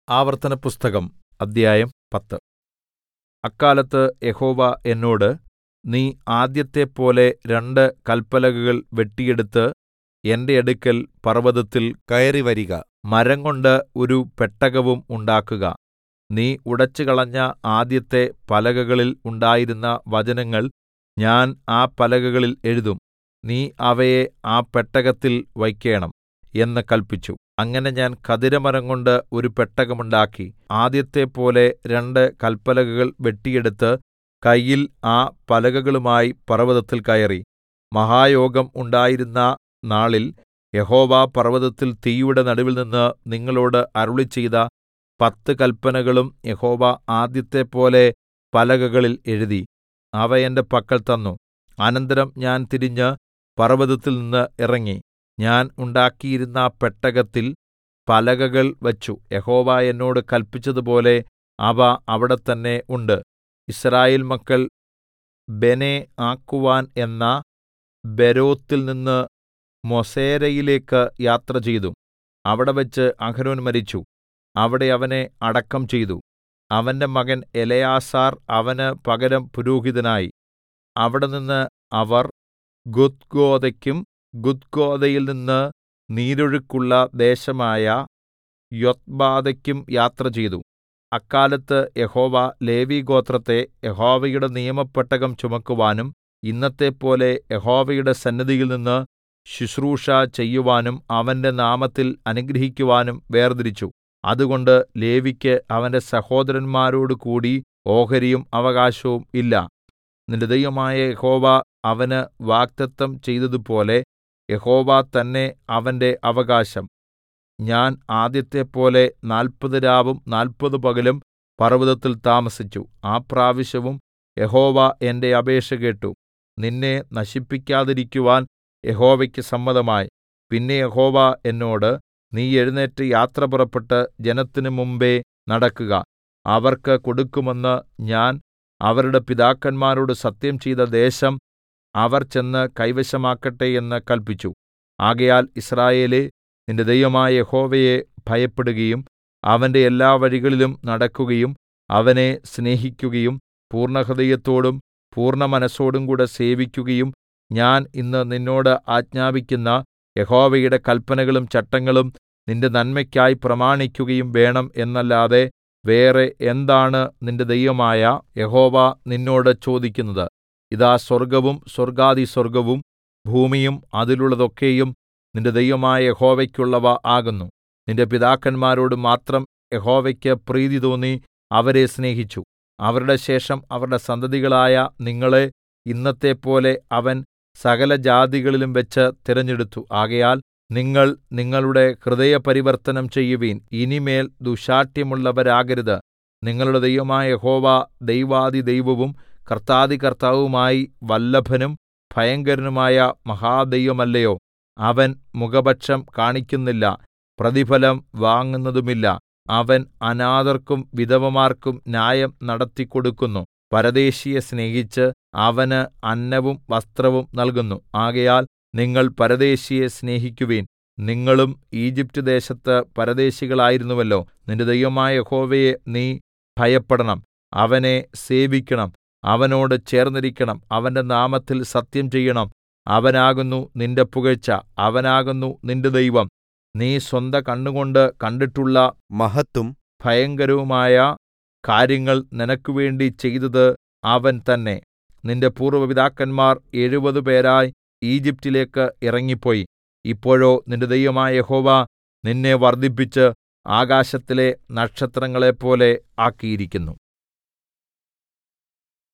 ആവർത്തനപുസ്തകം അദ്ധ്യായം പത്ത് അക്കാലത്ത് യഹോവ എന്നോട് നീ ആദ്യത്തെപ്പോലെ രണ്ട് കല്പലകകൾ വെട്ടിയെടുത്ത് എന്റെ അടുക്കൽ പർവ്വതത്തിൽ കയറിവരിക മരംകൊണ്ട് ഒരു പെട്ടകവും ഉണ്ടാക്കുക നീ ഉടച്ചുകളഞ്ഞ ആദ്യത്തെ പലകകളിൽ ഉണ്ടായിരുന്ന വചനങ്ങൾ ഞാൻ ആ പലകകളിൽ എഴുതും നീ അവയെ ആ പെട്ടകത്തിൽ വയ്ക്കേണം എന്ന് കല്പിച്ചു അങ്ങനെ ഞാൻ ഖദിരമരംകൊണ്ട് ഒരു പെട്ടകം ഉണ്ടാക്കി ആദ്യത്തെപ്പോലെ രണ്ട് കല്പലകകൾ വെട്ടിയെടുത്ത് കയ്യിൽ ആ പലകകളുമായി പർവ്വതത്തിൽ കയറി മഹായോഗം ഉണ്ടായിരുന്ന നാളിൽ യഹോവ പർവ്വതത്തിൽ തീയുടെ നടുവിൽനിന്ന് നിങ്ങളോട് അരുളിച്ചെയ്ത പത്ത് കല്പനകളും യഹോവ ആദ്യത്തെപ്പോലെ പലകകളിൽ എഴുതി അവ എന്റെ പക്കൽ തന്നു അനന്തരം ഞാൻ തിരിഞ്ഞ് പർവ്വതത്തിൽനിന്ന് ഇറങ്ങി ഞാൻ ഉണ്ടാക്കിയിരുന്ന പെട്ടകത്തിൽ പലകകൾ വച്ചു യഹോവ എന്നോട് കല്പിച്ചതുപോലെ അവ അവിടെ തന്നെ ഉണ്ട് യിസ്രായേൽ മക്കൾ ബെനെ ആക്കുവാൻ എന്ന ബേരോത്തിൽനിന്ന് മോസേരയിലേക്ക് യാത്രചെയ്തു അവിടെവെച്ച് അഹരോൻ മരിച്ചു അവിടെ അവനെ അടക്കം ചെയ്തു അവന്റെ മകൻ എലെയാസാർ അവന് പകരം പുരോഹിതനായി അവിടെനിന്ന് അവർ ഗുദ്ഗോദയ്ക്കും ഗുദ്ഗോദയിൽനിന്ന് നീരൊഴുക്കുള്ള ദേശമായ യൊത്ബാഥയ്ക്കും യാത്രചെയ്തു അക്കാലത്ത് യഹോവ ലേവിഗോത്രത്തെ യഹോവയുടെ നിയമപെട്ടകം ചുമക്കുവാനും ഇന്നത്തെപ്പോലെ യഹോവയുടെ സന്നിധിയിൽനിന്ന് ശുശ്രൂഷ ചെയ്യുവാനും അവന്റെ നാമത്തിൽ അനുഗ്രഹിക്കുവാനും വേർതിരിച്ചു അതുകൊണ്ട് ലേവിക്ക് അവന്റെ സഹോദരന്മാരോടുകൂടി ഓഹരിയും അവകാശവും ഇല്ല നിന്റെ ദൈവമായ യഹോവ അവന് വാഗ്ദത്തം ചെയ്തതുപോലെ യഹോവ തന്നെ അവന്റെ അവകാശം ഞാൻ ആദ്യത്തെപ്പോലെ നാല്പത് രാവും നാല്പത് പകലും പർവ്വതത്തിൽ താമസിച്ചു ആ പ്രാവശ്യവും യഹോവ എന്റെ അപേക്ഷ കേട്ടു നിന്നെ നശിപ്പിക്കാതിരിക്കുവാൻ യഹോവയ്ക്ക് സമ്മതമായി പിന്നെ യഹോവ എന്നോട് നീ എഴുന്നേറ്റ് യാത്ര പുറപ്പെട്ട് ജനത്തിന് മുമ്പേ നടക്കുക അവർക്ക് കൊടുക്കുമെന്ന് ഞാൻ അവരുടെ പിതാക്കന്മാരോട് സത്യം ചെയ്ത ദേശം അവർ ചെന്ന് കൈവശമാക്കട്ടെ എന്ന് കല്പിച്ചു ആകയാൽ യിസ്രായേലേ നിന്റെ ദൈവമായ യഹോവയെ ഭയപ്പെടുകയും അവന്റെ എല്ലാ വഴികളിലും നടക്കുകയും അവനെ സ്നേഹിക്കുകയും പൂർണ്ണഹൃദയത്തോടും പൂർണ്ണമനസ്സോടും കൂടെ സേവിക്കുകയും ഞാൻ ഇന്ന് നിന്നോട് ആജ്ഞാപിക്കുന്ന യഹോവയുടെ കല്പനകളും ചട്ടങ്ങളും നിന്റെ നന്മയ്ക്കായി പ്രമാണിക്കുകയും വേണം എന്നല്ലാതെ വേറെ എന്താണ് നിന്റെ ദൈവമായ യഹോവ നിന്നോട് ചോദിക്കുന്നത് ഇതാ സ്വർഗ്ഗവും സ്വർഗ്ഗാധിസ്വർഗ്ഗവും ഭൂമിയും അതിലുള്ളതൊക്കെയും നിന്റെ ദൈവമായ യഹോവയ്ക്കുള്ളവ ആകുന്നു നിന്റെ പിതാക്കന്മാരോട് മാത്രം യഹോവയ്ക്ക് പ്രീതി തോന്നി അവരെ സ്നേഹിച്ചു അവരുടെ ശേഷം അവരുടെ സന്തതികളായ നിങ്ങളെ ഇന്നത്തെപ്പോലെ അവൻ സകലജാതികളിലും വെച്ച് തിരഞ്ഞെടുത്തു ആകയാൽ നിങ്ങൾ നിങ്ങളുടെ ഹൃദയപരിവർത്തനം ചെയ്യുവിൻ ഇനിമേൽ ദുശ്ശാഠ്യമുള്ളവരാകരുത് നിങ്ങളുടെ ദൈവമായ യഹോവ ദൈവാധിദൈവവും കർത്താധികർത്താവുമായി വല്ലഭനും ഭയങ്കരനുമായ മഹാദൈവമല്ലയോ അവൻ മുഖപക്ഷം കാണിക്കുന്നില്ല പ്രതിഫലം വാങ്ങുന്നതുമില്ല അവൻ അനാഥർക്കും വിധവമാർക്കും ന്യായം നടത്തിക്കൊടുക്കുന്നു പരദേശിയെ സ്നേഹിച്ച് അവന് അന്നവും വസ്ത്രവും നൽകുന്നു ആകയാൽ നിങ്ങൾ പരദേശിയെ സ്നേഹിക്കുവിൻ നിങ്ങളും ഈജിപ്റ്റ് ദേശത്ത് പരദേശികളായിരുന്നുവല്ലോ നിന്റെ ദൈവമായ യഹോവയെ നീ ഭയപ്പെടണം അവനെ സേവിക്കണം അവനോട് ചേർന്നിരിക്കണം അവന്റെ നാമത്തിൽ സത്യം ചെയ്യണം അവനാകുന്നു നിന്റെ പുകഴ്ച അവനാകുന്നു നിന്റെ ദൈവം നീ സ്വന്ത കണ്ണുകൊണ്ട് കണ്ടിട്ടുള്ള മഹത്തും ഭയങ്കരവുമായ കാര്യങ്ങൾ നിനക്കുവേണ്ടി ചെയ്തത് അവൻ തന്നെ നിന്റെ പൂർവ്വ പിതാക്കന്മാർ എഴുപത് പേരായി ഈജിപ്റ്റിലേക്ക് ഇറങ്ങിപ്പോയി ഇപ്പോഴോ നിന്റെ ദൈവമായ യഹോവ നിന്നെ വർദ്ധിപ്പിച്ച് ആകാശത്തിലെ നക്ഷത്രങ്ങളെപ്പോലെ ആക്കിയിരിക്കുന്നു